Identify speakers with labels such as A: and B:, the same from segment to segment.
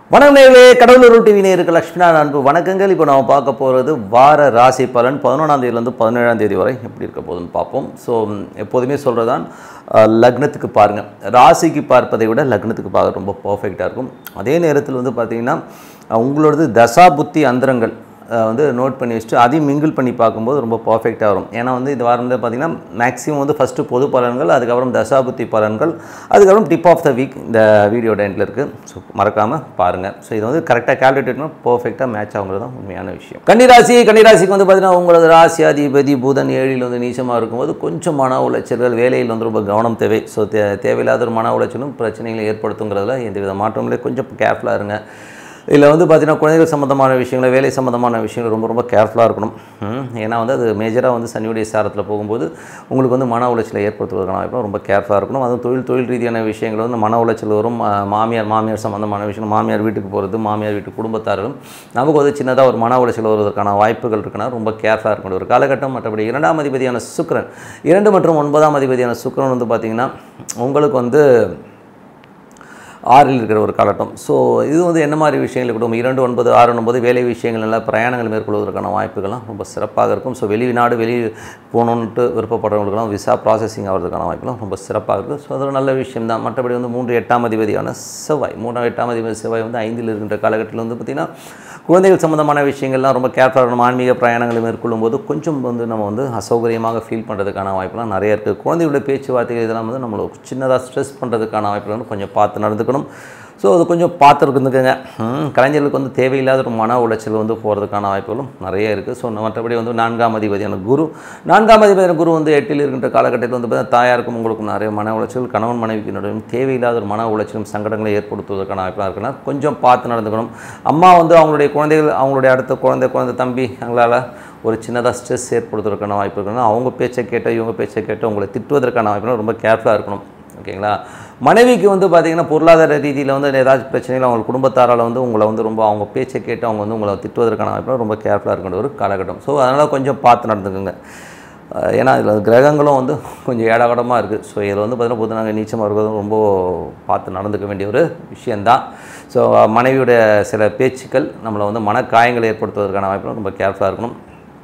A: வணக்கம் நேர்களே கடவுளூர் டிவி நேருக்கு லக்ஷ்மணா அன்பு வணக்கங்கள் இப்போ நம்ம பார்க்க போகிறது வார ராசி பலன் பதினொன்றாம் தேதியிலேருந்து பதினேழாம் தேதி வரை எப்படி இருக்க போகுதுன்னு பார்ப்போம் ஸோ எப்போதுமே சொல்கிறதான் லக்னத்துக்கு பாருங்கள் ராசிக்கு பார்ப்பதை விட லக்னத்துக்கு பார்க்க ரொம்ப பர்ஃபெக்டாக இருக்கும் அதே நேரத்தில் வந்து பார்த்திங்கன்னா உங்களோடது தசா புத்தி அந்தரங்கள் அஹ் வந்து நோட் பண்ணி வச்சுட்டு அதையும் மிங்கிள் பண்ணி பார்க்கும்போது ரொம்ப பர்ஃபெக்டாக வரும் ஏன்னா வந்து இந்த வாரம் வந்து பார்த்திங்கன்னா மேக்ஸிமம் வந்து ஃபஸ்ட்டு பொது பலன்கள் அதுக்கப்புறம் தசாபுத்தி பலன்கள் அதுக்கப்புறம் டிப் ஆஃப் த வீக் இந்த வீடியோ எண்டில் இருக்குது ஸோ மறக்காமல் பாருங்கள் ஸோ இது வந்து கரெக்டாக கால்குலேட் பண்ணால் பர்ஃபெக்டாக மேட்ச் ஆகுங்கிறது தான் உண்மையான விஷயம் கன்னிராசி கன்னிராசிக்கு வந்து பார்த்திங்கன்னா உங்களது ராசி அதிபதி புதன் ஏழில் வந்து நீச்சமாக இருக்கும்போது கொஞ்சம் மன உளைச்சல்கள் வேலையில் வந்து ரொம்ப கவனம் தேவை ஸோ தே தேவையில்லாத ஒரு மன உளைச்சலும் பிரச்சனைகளை ஏற்படுத்துங்கிறதுல எந்தவித மாற்றமும் இல்லை கொஞ்சம் கேர்ஃபுல்லாக இருங்க இதில் வந்து பார்த்திங்கன்னா குழந்தைகள் சம்மந்தமான விஷயங்கள் வேலை சம்மந்தமான விஷயங்கள் ரொம்ப ரொம்ப கேர்ஃபுல்லாக இருக்கணும் ம், ஏன்னா வந்து அது மேஜராக வந்து சனியுடைய சாரத்தில் போகும்போது உங்களுக்கு வந்து மன உளைச்சலை ஏற்படுத்துவதற்கான வாய்ப்பு ரொம்ப கேர்ஃபுல்லாக இருக்கணும் அதுவும் தொழில் தொழில் ரீதியான விஷயங்கள் வந்து மன உளைச்சல் வரும் மா- மாமியார் மாமியார் சம்மந்தமான விஷயம் மாமியார் வீட்டுக்கு போகிறது மாமியார் வீட்டு குடும்பத்தார்களும் நமக்கு வந்து சின்னதாக ஒரு மன உளைச்சல் வருவதற்கான வாய்ப்புகள் இருக்குன்னா ரொம்ப கேர்ஃபுல்லாக இருக்கணும் ஒரு காலகட்டம் மற்றபடி இரண்டாம் அதிபதியான சுக்கிரன் இரண்டு மற்றும் ஒன்பதாம் அதிபதியான சுக்கிரன் வந்து பார்த்திங்கன்னா உங்களுக்கு வந்து ஆறில் இருக்கிற ஒரு காலகட்டம் ஸோ இது வந்து என்ன மாதிரி விஷயங்கள் கூட இரண்டு ஒன்பது ஆறு ஒன்பது வேலை விஷயங்கள் எல்லாம் பிரயாணங்கள் மேற்கொள்வதற்கான வாய்ப்புகள்லாம் ரொம்ப சிறப்பாக இருக்கும் ஸோ வெளிநாடு வெளி போகணுன்ட்டு விருப்பப்படுறவங்களுக்கெல்லாம் விசா ப்ராசஸிங் ஆகிறதுக்கான வாய்ப்புலாம் ரொம்ப சிறப்பாக இருக்குது ஸோ அது ஒரு நல்ல விஷயம் தான் மற்றபடி வந்து மூன்று எட்டாம் அதிபதியான செவ்வாய் மூன்றாம் எட்டாம் அதிபதி செவ்வாய் வந்து ஐந்தில் இருக்கின்ற காலகட்டத்தில் வந்து பார்த்திங்கன்னா குழந்தைகள் சம்மந்தமான விஷயங்கள்லாம் ரொம்ப கேர்ஃபுல்லாக இருக்கணும் ஆன்மீக பிரயாணங்களை மேற்கொள்ளும் போது கொஞ்சம் வந்து நம்ம வந்து அசௌகரியமாக ஃபீல் பண்ணுறதுக்கான வாய்ப்புலாம் நிறைய இருக்குது குழந்தைகளுடைய பேச்சுவார்த்தைகள் இதெல்லாம் வந்து நம்மளை சின்னதாக ஸ்ட்ரெஸ் பண்ணுறதுக்கான வாய்ப்புகள் வந்து கொஞ்சம் பார்த்து நடந்துக்கணும் ஸோ அது கொஞ்சம் பார்த்து இருந்துக்குங்க ம், கலைஞர்களுக்கு வந்து தேவையில்லாத ஒரு மன உளைச்சல் வந்து போகிறதுக்கான வாய்ப்புகளும் நிறைய இருக்குது ஸோ மற்றபடி வந்து நான்காம் அதிபதியான குரு நான்காம் அதிபதியான குரு வந்து எட்டில் இருக்கின்ற காலகட்டத்தில் வந்து பார்த்தீங்கன்னா தாயாருக்கும் உங்களுக்கும் நிறைய மன உளைச்சல் கணவன் மனைவிக்கு நடுவும் தேவையில்லாத ஒரு மன உளைச்சலும் சங்கடங்களை ஏற்படுத்துவதற்கான வாய்ப்பாக இருக்குன்னா கொஞ்சம் பார்த்து நடந்துக்கணும் அம்மா வந்து அவங்களுடைய குழந்தைகள் அவங்களுடைய அடுத்த குழந்தை குழந்தை தம்பி அவங்களால ஒரு சின்னதாக ஸ்ட்ரெஸ் ஏற்படுத்துவதற்கான வாய்ப்பு இருக்குன்னா அவங்க பேச்சை கேட்ட இவங்க பேச்சை கேட்டு உங்களை திட்டுவதற்கான வாய்ப்புனா ரொம்ப கேர்ஃபுல்லாக இருக்கணும் ஓகேங்களா மனைவிக்கு வந்து பார்த்திங்கன்னா பொருளாதார ரீதியில் வந்து ஏதாச்சும் பிரச்சனைகள் அவங்க குடும்பத்தாரால் வந்து உங்களை வந்து ரொம்ப அவங்க பேச்சை கேட்டு அவங்க வந்து உங்களை திட்டுவதற்கான வாய்ப்புனா ரொம்ப கேர்ஃபுல்லாக இருக்கின்ற ஒரு காலகட்டம் ஸோ அதனால் கொஞ்சம் பார்த்து நடந்துக்குங்க அஹ் ஏன்னா இதில் கிரகங்களும் வந்து கொஞ்சம் ஏடாகடமாக இருக்குது ஸோ இதில் வந்து பார்த்திங்கன்னா புதனாக நீச்சமாக இருக்கிறது ரொம்ப பார்த்து நடந்துக்க வேண்டிய ஒரு விஷயந்தான் ஸோ மனைவியுடைய சில பேச்சுக்கள் நம்மளை வந்து மனக்காயங்கள் ஏற்படுத்துவதற்கான வாய்ப்புலாம் ரொம்ப கேர்ஃபுல்லாக இருக்கணும்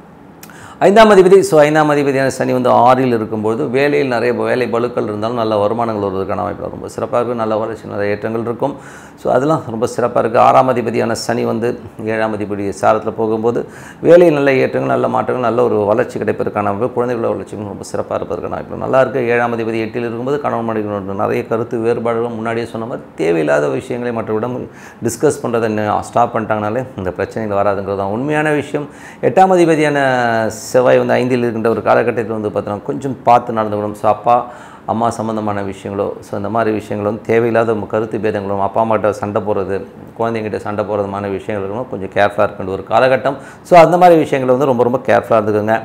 A: ஐந்தாம் அதிபதி ஸோ ஐந்தாம் அதிபதியான சனி வந்து ஆறில் இருக்கும்போது வேலையில் நிறைய வேலை பளுக்கள் இருந்தாலும் நல்ல வருமானங்கள் வருவதற்கான வாய்ப்பு ரொம்ப சிறப்பாக இருக்கும் நல்ல வளர்ச்சி நிறைய ஏற்றங்கள் இருக்கும் ஸோ அதெல்லாம் ரொம்ப சிறப்பாக இருக்குது ஆறாம் அதிபதியான சனி வந்து ஏழாம் அதிபதி சாரத்தில் போகும்போது வேலையில் நல்ல ஏற்றங்கள் நல்ல மாற்றங்கள் நல்ல ஒரு வளர்ச்சி கிடைப்பதற்கான வாய்ப்பு குழந்தைகளோட வளர்ச்சியும் ரொம்ப சிறப்பாக இருப்பதற்கான வாய்ப்பு நல்லா இருக்குது ஏழாம் அதிபதி எட்டில் இருக்கும்போது கணவன் மனைவி நிறைய கருத்து வேறுபாடுகள் முன்னாடியே சொன்ன மாதிரி தேவையில்லாத விஷயங்களை மற்றவிடம் டிஸ்கஸ் பண்ணுறதை ஸ்டாப் பண்ணிட்டாங்கனாலே இந்த பிரச்சனைகள் வராதுங்கிறது தான் உண்மையான விஷயம் எட்டாம் அதிபதியான செவ்வாய் வந்து ஐந்தில் இருக்கின்ற ஒரு காலகட்டத்தில் வந்து பார்த்தோன்னா கொஞ்சம் பார்த்து நடந்துக்கணும் ஸோ அப்பா அம்மா சம்மந்தமான விஷயங்களோ ஸோ இந்த மாதிரி விஷயங்களும் வந்து தேவையில்லாத ம- கருத்து பேதங்களும் அப்பா அம்மாட்ட சண்டை போடுறது குழந்தைங்கிட்ட சண்டை போடுறதுமான விஷயங்கள் இருக்கணும் கொஞ்சம் கேர்ஃபுல்லாக இருக்கின்ற ஒரு காலகட்டம் ஸோ அந்த மாதிரி விஷயங்களை வந்து ரொம்ப ரொம்ப கேர்ஃபுல்லாக இருந்துக்கோங்க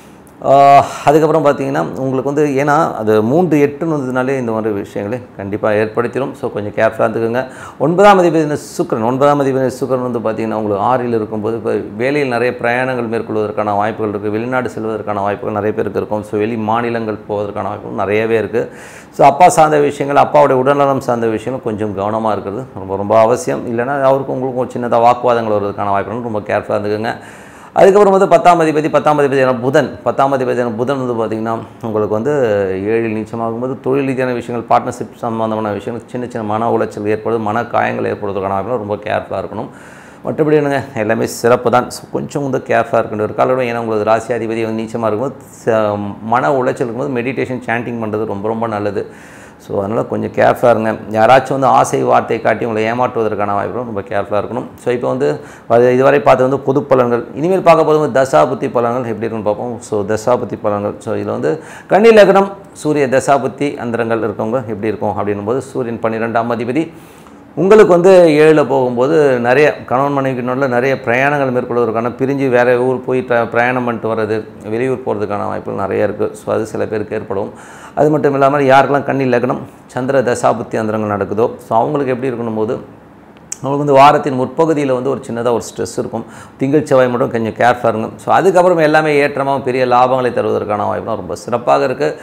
A: ஆஹ் அதுக்கப்புறம் பார்த்தீங்கன்னா உங்களுக்கு வந்து ஏன்னா அது மூன்று எட்டுன்னு வந்ததுனாலே இந்த மாதிரி விஷயங்களை கண்டிப்பாக ஏற்படுத்திடும் ஸோ கொஞ்சம் கேர்ஃபுல்லாக இருந்துக்கோங்க ஒன்பதாம் அதிபதி சுக்கரன் ஒன்பதாம் அதிபதி சுக்கரன் வந்து பார்த்தீங்கன்னா உங்களுக்கு ஆறில் இருக்கும்போது இப்போ வேலையில் நிறைய பிரயாணங்கள் மேற்கொள்வதற்கான வாய்ப்புகள் இருக்குது வெளிநாடு செல்வதற்கான வாய்ப்புகள் நிறைய பேருக்கு இருக்கும் ஸோ வெளி மாநிலங்கள் போவதற்கான வாய்ப்புகள் நிறையவே இருக்குது ஸோ அப்பா சார்ந்த விஷயங்கள் அப்பாவுடைய உடல்நலம் சார்ந்த விஷயங்கள் கொஞ்சம் கவனமாக இருக்கிறது ரொம்ப ரொம்ப அவசியம் இல்லைன்னா அவருக்கும் உங்களுக்கும் ஒரு சின்னதாக வாக்குவாதங்கள் வருவதற்கான வாய்ப்புகள் ரொம்ப கேர்ஃபுல்லாக இருந்துக்கோங்க அதுக்கப்புறம் வந்து பத்தாம் அதிபதி பத்தாம் அதிபதியான புதன் பத்தாம் அதிபதியான புதன் வந்து பார்த்திங்கன்னா உங்களுக்கு வந்து ஏழில் நீச்சமாகும்போது தொழில் ரீதியான விஷயங்கள் பார்ட்னர்ஷிப் சம்பந்தமான விஷயங்கள் சின்ன சின்ன மன உளைச்சல் ஏற்படுது மன காயங்கள் ஏற்படுவதற்கான வாய்ப்புகள் ரொம்ப கேர்ஃபுல்லாக இருக்கணும் மற்றபடி என்னங்க எல்லாமே சிறப்பு தான் ஸோ கொஞ்சம் வந்து கேர்ஃபுல்லாக இருக்கணும் ஒரு காலம் ஏன்னா உங்களுக்கு ராசியாதிபதி வந்து நீச்சமாக இருக்கும்போது ச- மன உளைச்சல் இருக்கும்போது மெடிடேஷன் சாண்டிங் பண்ணுறது ரொம்ப ரொம்ப நல்லது ஸோ அதனால் கொஞ்சம் கேர்ஃபுல்லாக இருங்க யாராச்சும் வந்து ஆசை வார்த்தை காட்டி உங்களை ஏமாற்றுவதற்கான வாய்ப்பும் ரொம்ப கேர்ஃபுல்லாக இருக்கணும் ஸோ இப்போ வந்து அது இதுவரை பார்த்து வந்து பொது பலன்கள் இனிமேல் பார்க்க போது வந்து தசாபுத்தி பலன்கள் எப்படி இருக்குன்னு பார்ப்போம் ஸோ தசாபுத்தி பலன்கள் ஸோ இதில் வந்து கன்னி லக்னம் சூரிய தசாபுத்தி அந்தரங்கள் இருக்கவங்க எப்படி இருக்கும் அப்படின்னும் போது சூரியன் பன்னிரெண்டாம் அதிபதி உங்களுக்கு வந்து ஏழில் போகும்போது நிறைய கணவன் மனைவிக்கு நடுவில் நிறைய பிரயாணங்கள் மேற்கொள்வதற்கான பிரிஞ்சு வேறு ஊர் போய் ப்ர- பிரயாணம் பண்ணிட்டு வர்றது வெளியூர் போகிறதுக்கான வாய்ப்புகள் நிறைய இருக்குது ஸோ அது சில பேருக்கு ஏற்படும் அது மட்டும் இல்லாமல் யாருக்கெல்லாம் கண்ணி லக்னம் சந்திர தசாபுத்தி அந்தரங்கள் நடக்குதோ ஸோ அவங்களுக்கு எப்படி இருக்கணும் போது அவங்களுக்கு வந்து வாரத்தின் முற்பகுதியில் வந்து ஒரு சின்னதாக ஒரு ஸ்ட்ரெஸ் இருக்கும் திங்கள் செவ்வாய் மட்டும் கொஞ்சம் கேர்ஃபுல்லாக இருங்க ஸோ அதுக்கப்புறம் எல்லாமே ஏற்றமாக பெரிய லாபங்களை தருவதற்கான வாய்ப்புலாம் ரொம்ப சிறப்பாக இருக்குது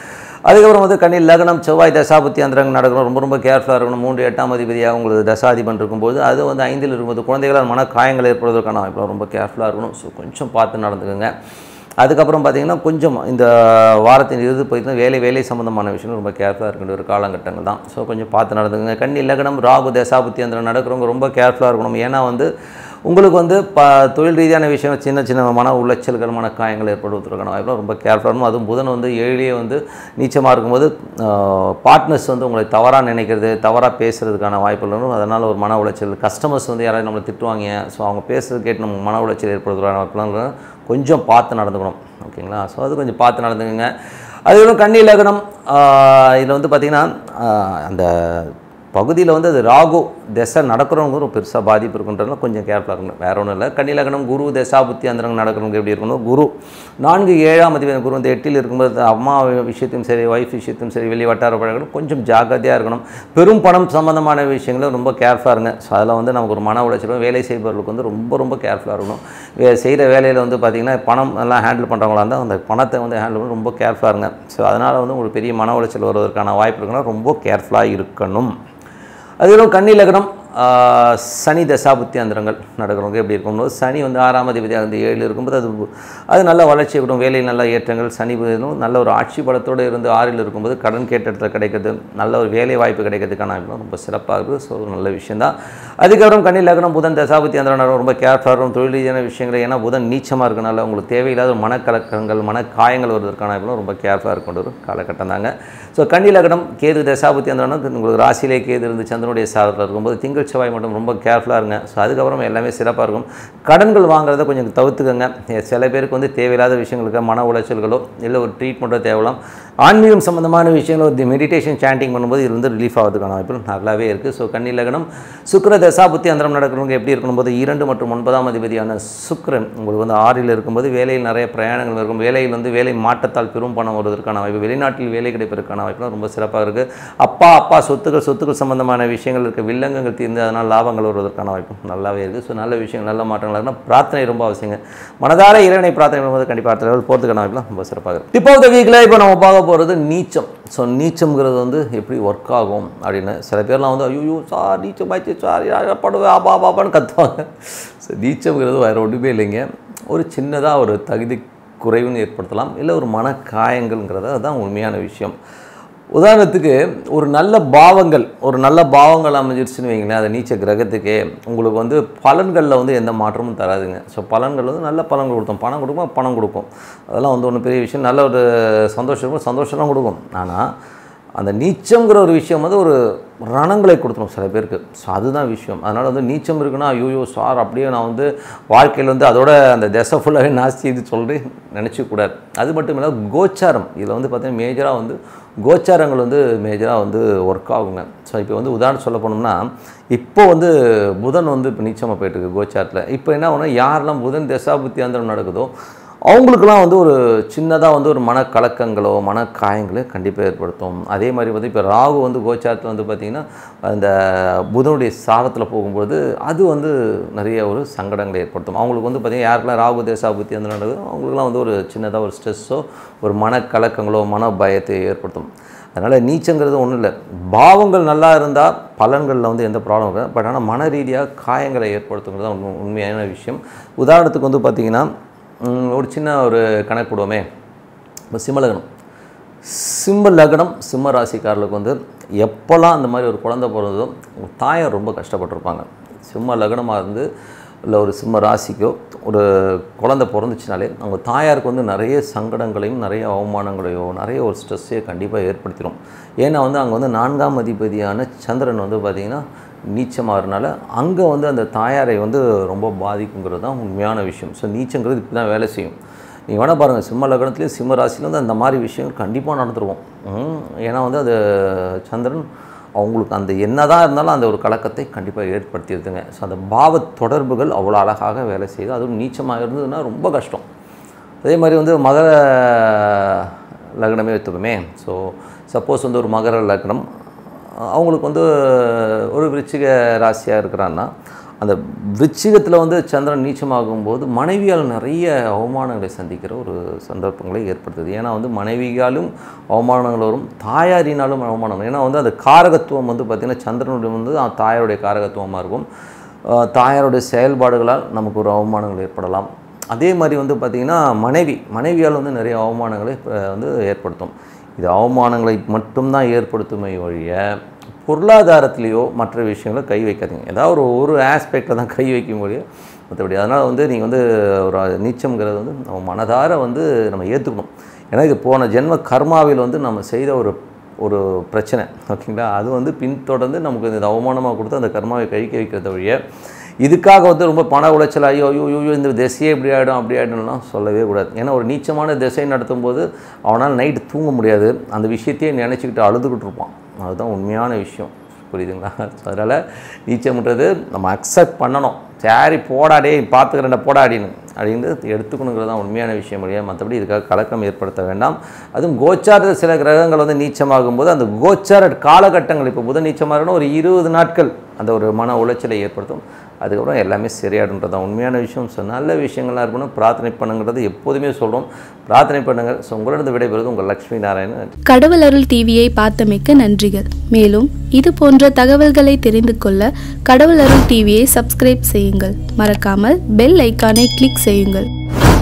A: அதுக்கப்புறம் வந்து கண்ணி லக்னம் செவ்வாய் தசாபுத்தி அந்தரங்க நடக்கணும் ரொம்ப ரொம்ப கேர்ஃபுல்லாக இருக்கணும் மூன்று எட்டாம் அதிபதியாக உங்களுக்கு தசாதிபன் இருக்கும்போது அது வந்து ஐந்தில் இருக்கும்போது குழந்தைகளால் மன காயங்கள் ஏற்படுவதற்கான வாய்ப்பு ரொம்ப கேர்ஃபுல்லாக இருக்கணும் ஸோ கொஞ்சம் பார்த்து நடந்துக்கோங்க அதுக்கப்புறம் பார்த்தீங்கன்னா கொஞ்சம் இந்த வாரத்தின் இறுதி பார்த்தீங்கன்னா வேலை வேலை சம்மந்தமான விஷயம் ரொம்ப கேர்ஃபுல்லாக இருக்கின்ற ஒரு காலகட்டங்கள் தான் ஸோ கொஞ்சம் பார்த்து நடந்துக்கோங்க கண்ணி லக்னம் ராகு தசாபுத்தி அந்த நடக்கிறவங்க ரொம்ப கேர்ஃபுல்லாக இருக்கணும் ஏன்னா வந்து உங்களுக்கு வந்து ப தொழில் ரீதியான விஷயம் சின்ன சின்ன மன உளைச்சல்கள் மன காயங்கள் ஏற்படுவதற்கான வாய்ப்பு ரொம்ப கேர்ஃபுல்லாக இருக்கணும் அதுவும் புதன் வந்து ஏழிலேயே வந்து நீச்சமாக இருக்கும்போது பார்ட்னர்ஸ் வந்து உங்களை தவறாக நினைக்கிறது தவறாக பேசுகிறதுக்கான வாய்ப்புகள் இருக்கும் அதனால் ஒரு மன உளைச்சல் கஸ்டமர்ஸ் வந்து யாராவது நம்மளை திட்டுவாங்க ஸோ அவங்க பேசுகிறது கேட்டு நமக்கு மன உளைச்சல் ஏற்படுவதற்கான வாய்ப்புலாம் கொஞ்சம் பார்த்து நடந்துக்கணும் ஓகேங்களா ஸோ அது கொஞ்சம் பார்த்து நடந்துக்கங்க அதுக்கப்புறம் கன்னி லக்னம் இதில் வந்து பார்த்திங்கன்னா அந்த பகுதியில் வந்து அது ராகு திசை நடக்கிறவங்க ஒரு பெருசாக பாதிப்பு இருக்குன்றதுனால கொஞ்சம் கேர்ஃபுல்லாக இருக்கணும் வேற ஒன்றும் இல்லை கன்னிலகனம் குரு தசா புத்தி அந்தரங்க நடக்கிறவங்க எப்படி இருக்கணும் குரு நான்கு ஏழாம் அதிபதி குரு வந்து எட்டில் இருக்கும்போது அம்மா விஷயத்தையும் சரி ஒய்ஃப் விஷயத்தையும் சரி வெளி வட்டார பழகணும் கொஞ்சம் ஜாக்கிரதையாக இருக்கணும் பெரும் பணம் சம்மந்தமான விஷயங்களும் ரொம்ப கேர்ஃபுல்லாக இருங்க ஸோ அதில் வந்து நமக்கு ஒரு மன உளைச்சலும் வேலை செய்பவர்களுக்கு வந்து ரொம்ப ரொம்ப கேர்ஃபுல்லாக இருக்கணும் வே செய்கிற வேலையில் வந்து பார்த்திங்கன்னா பணம் எல்லாம் ஹேண்டில் பண்ணுறவங்களா இருந்தால் அந்த பணத்தை வந்து ஹேண்டில் பண்ணி ரொம்ப கேர்ஃபுல்லாக இருங்க ஸோ அதனால் வந்து உங்களுக்கு பெரிய மன உளைச்சல் வருவதற்கான வாய்ப்பு இருக்குன்னா ரொம்ப கேர்ஃபுல்லாக இருக்கணும் அதுக்கப்புறம் கன்னி லக்னம் ஆஹ், சனி தசாபுத்தி அந்தரங்கள் நடக்கிறவங்க எப்படி இருக்கும்போது சனி வந்து ஆறாம் அதிபதியாக வந்து ஏழு இருக்கும்போது அது அது நல்ல வளர்ச்சி கொடுக்கும் வேலையில் நல்ல ஏற்றங்கள் சனி புதனும் நல்ல ஒரு ஆட்சி பலத்தோடு இருந்து ஆறில் இருக்கும்போது கடன் கேட்ட இடத்துல கிடைக்கிறது நல்ல ஒரு வேலை வாய்ப்பு கிடைக்கிறதுக்கான வாய்ப்பு ரொம்ப சிறப்பாக இருக்குது ஸோ ஒரு நல்ல விஷயந்தான் அதுக்கப்புறம் கன்னி லக்னம் புதன் தசாபுத்தி அந்தரங்கள் ரொம்ப கேர்ஃபுல்லாக இருக்கும் தொழில் ரீதியான விஷயங்கள் ஏன்னா புதன் நீச்சமாக இருக்கனால உங்களுக்கு தேவையில்லாத மனக்கலக்கங்கள் மன காயங்கள் வருவதற்கான வாய்ப்புகளும் ரொம்ப கேர்ஃபுல்லாக இருக்க ஒரு காலகட்டம் தாங்க ஸோ கன்னி லக்னம் கேது தசாபுத்தி அந்த உங்களுக்கு ராசியிலே கேது இருந்து சந்திரனுடைய சாரத்தில் இருக்கும்போது திங்கள் செவ்வாய் மட்டும் ரொம்ப கேர்ஃபுல்லாக இருங்க ஸோ அதுக்கப்புறம் எல்லாமே சிறப்பாக இருக்கும் கடன்கள் வாங்குறத கொஞ்சம் தவிர்த்துக்கங்க எ, சில பேருக்கு வந்து தேவையில்லாத விஷயங்களுக்கு மன உளைச்சல்களோ இல்லை ஒரு ட்ரீட்மெண்ட்டோ தேவலாம் ஆன்மீகம் சம்மந்தமான விஷயங்களோ ஒரு மெடிடேஷன் சாண்டிங் பண்ணும்போது இது வந்து ரிலீஃப் ஆகிறதுக்கான வாய்ப்பு நல்லாவே இருக்குது ஸோ கன்னி லக்னம் சுக்கிர தசாபுத்தி அந்தரம் நடக்கிறவங்க எப்படி இருக்கணும்போது இரண்டு மற்றும் ஒன்பதாம் அதிபதியான சுக்கிரன் உங்களுக்கு வந்து ஆறில் இருக்கும்போது வேலையில் நிறைய பிரயாணங்கள் இருக்கும் வேலையில் வந்து வேலை மாற்றத்தால் பெரும் பணம் வருவதற்கான வாய்ப்பு வெளிநாட்டில் வேலை கிடைப்பதற்கான வாய்ப்புலாம் ரொம்ப சிறப்பாக இருக்குது அப்பா அப்பா சொத்துக்கள் சொத்துக்கள் சம்பந்தமான விஷயங்கள் இருக்க வில்லங்கங்கள் தீர்ந்து அதனால் லாபங்கள் வருவதற்கான வாய்ப்பு நல்லாவே இருக்குது ஸோ நல்ல விஷயங்கள் நல்ல மாற்றங்கள் இருக்குன்னா பிரார்த்தனை ரொம்ப அவசியங்க மனதார இறைவனை பிரார்த்தனை பண்ணும்போது கண்டிப்பாக அடுத்த லெவல் போகிறதுக்கான வாய்ப்புலாம் ரொம்ப சிறப்பாக இருக்குது இப்போ இந்த வீக்கில் இப்போ நம்ம பார்க்க போகிறது நீச்சம் ஸோ நீச்சம்ங்கிறது வந்து எப்படி ஒர்க் ஆகும் அப்படின்னு சில பேர்லாம் வந்து ஐயோ சார் நீச்சம் ஆச்சு சார் படுவேன் ஆபா பாப்பான்னு கத்துவாங்க ஸோ நீச்சம்ங்கிறது வேறு ஒன்றுமே இல்லைங்க ஒரு சின்னதாக ஒரு தகுதி குறைவுன்னு ஏற்படுத்தலாம் இல்லை ஒரு மன காயங்கள்ங்கிறது அதுதான் உண்மையான விஷயம் உதாரணத்துக்கு ஒரு நல்ல பாவங்கள் ஒரு நல்ல பாவங்கள் அமைஞ்சிருச்சுன்னு வைங்களேன் அது நீச்ச கிரகத்துக்கே உங்களுக்கு வந்து பலன்களில் வந்து எந்த மாற்றமும் தராதுங்க ஸோ பலன்கள் வந்து நல்ல பலன்கள் கொடுத்தோம் பணம் கொடுக்கும் பணம் கொடுக்கும் அதெல்லாம் வந்து ஒன்றும் பெரிய விஷயம் நல்ல ஒரு சந்தோஷம் இருக்கும் சந்தோஷம் தான் கொடுக்கும் ஆனால் அந்த நீச்சம்ங்கிற ஒரு விஷயம் வந்து ஒரு ரணங்களை கொடுத்துரும் சில பேருக்கு ஸோ அதுதான் விஷயம் அதனால் வந்து நீச்சம் இருக்குன்னா ஐயோ சார் அப்படியே நான் வந்து வாழ்க்கையில் வந்து அதோட அந்த திசை ஃபுல்லாகவே நாஸ்தி இது சொல்லி நினச்சிக்கூடாது அது மட்டும் இல்லை கோச்சாரம் இதில் வந்து பார்த்தீங்கன்னா மேஜராக வந்து கோச்சாரங்கள் வந்து மேஜராக வந்து ஒர்க் ஆகுங்க ஸோ இப்போ வந்து உதாரணம் சொல்ல போனோம்னா இப்போ வந்து புதன் வந்து இப்போ நீச்சமாக போயிட்டுருக்கு கோச்சாரத்தில் இப்போ என்ன ஒன்று யாரெல்லாம் புதன் தசாபுத்தி அந்தரம் நடக்குதோ அவங்களுக்கெல்லாம் வந்து ஒரு சின்னதாக வந்து ஒரு மனக்கலக்கங்களோ மனக்காயங்களோ கண்டிப்பாக ஏற்படுத்தும் அதே மாதிரி வந்து இப்போ ராகு வந்து கோச்சாரத்தில் வந்து பார்த்திங்கன்னா அந்த புதனுடைய சாரத்தில் போகும்போது அது வந்து நிறைய ஒரு சங்கடங்களை ஏற்படுத்தும் அவங்களுக்கு வந்து பார்த்திங்கன்னா யாருக்கெல்லாம் ராகு தேசாபுத்தி அந்த நடக்குதோ அவங்களுக்குலாம் வந்து ஒரு சின்னதாக ஒரு ஸ்ட்ரெஸ்ஸோ ஒரு மனக்கலக்கங்களோ மன பயத்தை ஏற்படுத்தும் அதனால் நீச்சங்கிறது ஒன்றும் இல்லை பாவங்கள் நல்லா இருந்தால் பலன்களில் வந்து எந்த ப்ராப்ளம் இருக்காது பட் ஆனால் மன ரீதியாக காயங்களை ஏற்படுத்துங்கிறது தான் உண்மை- உண்மையான விஷயம் உதாரணத்துக்கு வந்து பார்த்திங்கன்னா ம், ஒரு சின்ன ஒரு கணக்கு போடுவோமே இப்போ சிம்ம லக்னம் சிம்ம லக்னம் சிம்ம ராசிக்காரர்களுக்கு வந்து எப்போல்லாம் அந்த மாதிரி ஒரு குழந்தை பிறந்ததோ அவங்க தாயார் ரொம்ப கஷ்டப்பட்டிருப்பாங்க சிம்ம லக்னமாக இருந்து இல்லை ஒரு சிம்ம ராசிக்கோ ஒரு குழந்தை பிறந்துச்சுனாலே அவங்க தாயாருக்கு வந்து நிறைய சங்கடங்களையும் நிறைய அவமானங்களையோ நிறைய ஒரு ஸ்ட்ரெஸ்ஸையோ கண்டிப்பாக ஏற்படுத்திடும் ஏன்னா வந்து அங்கே வந்து நான்காம் அதிபதியான சந்திரன் வந்து பார்த்திங்கன்னா நீச்சமாகறனால அங்கே வந்து அந்த தாயாரை வந்து ரொம்ப பாதிக்குங்கிறது தான் உண்மையான விஷயம் ஸோ நீச்சங்கிறது இப்படி தான் வேலை செய்யும் நீங்கள் வேணால் பாருங்கள் சிம்ம லக்னத்துலேயும் சிம்ம ராசியில வந்து அந்த மாதிரி விஷயங்கள் கண்டிப்பாக நடந்துருவோம் ம், ஏன்னா வந்து அது சந்திரன் அவங்களுக்கு அந்த என்னதான் இருந்தாலும் அந்த ஒரு கலக்கத்தை கண்டிப்பாக ஏற்படுத்திடுதுங்க ஸோ அந்த பாவ தொடர்புகள் அவ்வளோ அழகாக வேலை செய்யுது அதுவும் நீச்சமாக இருந்ததுன்னா ரொம்ப கஷ்டம் அதே மாதிரி வந்து மகர லக்னமே எடுத்துக்கோமே ஸோ சப்போஸ் வந்து ஒரு மகர லக்னம் அவங்களுக்கு வந்து ஒரு விருச்சிக ராசியாக இருக்கிறான்னா அந்த விருச்சிகத்தில் வந்து சந்திரன் நீச்சமாகும் போது மனைவியால் நிறைய அவமானங்களை சந்திக்கிற ஒரு சந்தர்ப்பங்களை ஏற்படுத்துது ஏன்னா வந்து மனைவியாலும் அவமானங்கள் வரும் தாயாரினாலும் அவமானங்கள் ஏன்னா வந்து அந்த காரகத்துவம் வந்து பார்த்திங்கன்னா சந்திரனுடைய வந்து அந்த தாயாருடைய காரகத்துவமாக இருக்கும் ஆஹ் தாயாருடைய செயல்பாடுகளால் நமக்கு ஒரு அவமானங்கள் ஏற்படலாம் அதே மாதிரி வந்து பார்த்திங்கன்னா மனைவி மனைவியால் வந்து நிறைய அவமானங்களை ஆஹ் வந்து ஏற்படுத்தும் இது அவமானங்களை மட்டும்தான் ஏற்படுத்துமே ஒழிய பொருளாதாரத்திலேயோ மற்ற விஷயங்கள கை வைக்காதீங்க ஏதாவது ஒரு ஒரு ஆஸ்பெக்டில் தான் கை வைக்க முடியும் மற்றபடி அதனால் வந்து நீங்கள் வந்து ஒரு நீச்சம்ங்கிறது வந்து நம்ம மனதார வந்து நம்ம ஏற்றுக்கணும் ஏன்னா இது போன ஜென்ம கர்மாவில் வந்து நம்ம செய்த ஒரு ஒரு பிரச்சனை ஓகேங்களா அது வந்து பின்தொடர்ந்து நமக்கு இந்த அவமானமாக கொடுத்து அந்த கர்மாவை கழிக்க வைக்கிறத வழிய இதுக்காக வந்து ரொம்ப பண உளைச்சல் ஐயோ ஐயோ ஐயோ இந்த திசையே இப்படி ஆகிடும் அப்படி ஆகிடும்லாம் சொல்லவே கூடாது ஏன்னா ஒரு நீச்சமான திசை நடத்தும் போது அவனால் நைட்டு தூங்க முடியாது அந்த விஷயத்தையே நினச்சிக்கிட்டு அழுதுகிட்டு இருப்பான் அதுதான் உண்மையான விஷயம் புரியுதுங்களா அதனால் நீச்சம்ன்றது நம்ம அக்செப்ட் பண்ணணும் சரி போடாடே பார்த்துக்கிறேன்டா போடாடின்னு அப்படின்னு எடுத்துக்கணுங்கிறது தான் உண்மையான விஷயம் முடியாது மற்றபடி இதுக்காக கலக்கம் ஏற்படுத்த வேண்டாம் அதுவும் கோச்சாரத்தில் சில கிரகங்கள் வந்து நீச்சமாகும் போது அந்த கோச்சார காலகட்டங்கள் இப்போ புதன் நீச்சமாக இருக்கணும் ஒரு இருபது நாட்கள் அந்த ஒரு மன உளைச்சலை ஏற்படுத்தும் அதுக்கப்புறம் எல்லாமே சரியாடுன்றது தான் உண்மையான விஷயம் ஸோ நல்ல விஷயங்கள்லாம் இருக்கணும் பிரார்த்தனை பண்ணுங்கிறது எப்போதுமே சொல்கிறோம் பிரார்த்தனை பண்ணுங்கள் ஸோ உங்களிடம் விடைபெறுவது உங்கள் லக்ஷ்மி நாராயணன்
B: கடவுள் அருள் டிவியை பார்த்தமைக்க நன்றிகள் மேலும் இது போன்ற தகவல்களை தெரிந்து கொள்ள கடவுள் அருள் டிவியை சப்ஸ்கிரைப் செய்யுங்கள் மறக்காமல் பெல் ஐக்கானை கிளிக் செய்யுங்கள்